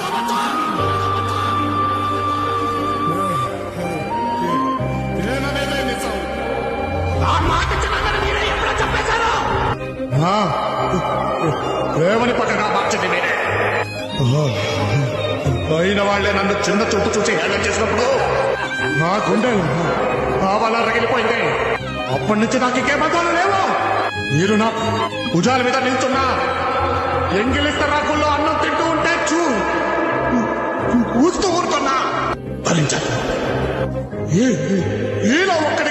నేననేదే నిజం నా మాట చిన్నదని మీరే ఎప్పుడో చెప్పేశారు ప్రేమని పక్కగా మార్చింది మీరే అయిన వాళ్లే నన్ను చిన్న చూపు చూసి హేళన చేసినప్పుడు నా గుండె భావాల రగిలిపోయింది అప్పటి నుంచి నాకు ఇంకే బంధాలు లేవు మీరు నా భుజాల మీద నిల్చున్నా ఎంగిలిస్త రాకుల్లో అన్నం తింటూ ఉంటే చూ ఊస్తూ ఊరుతున్నా భరించాను ఈ- ఈ- ఈలో ఒక్క